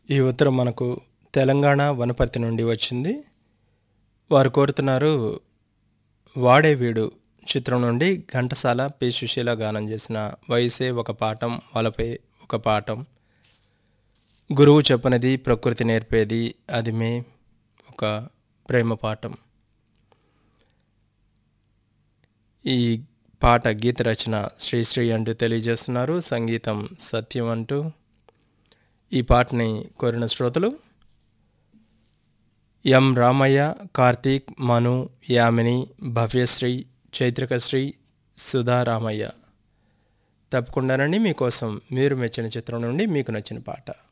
ఈ ఉత్తరం మనకు తెలంగాణ వనపర్తి నుండి వచ్చింది వారు కోరుతున్నారు వాడే వీడు చిత్రం నుండి ఘంటసాల పి సుశీల గానం చేసిన వయసే ఒక పాఠం వలపై ఒక పాఠం గురువు చెప్పనిది ప్రకృతి నేర్పేది అది మే ఒక ప్రేమ పాఠం ఈ పాట గీత రచన శ్రీశ్రీ అంటూ తెలియజేస్తున్నారు సంగీతం సత్యం అంటూ ఈ పాటని కోరిన శ్రోతలు ఎం రామయ్య కార్తీక్ మను యామిని భవ్యశ్రీ చైత్రికశ్రీ సుధా రామయ్య తప్పకుండానండి మీకోసం మీరు మెచ్చిన చిత్రం నుండి మీకు నచ్చిన పాట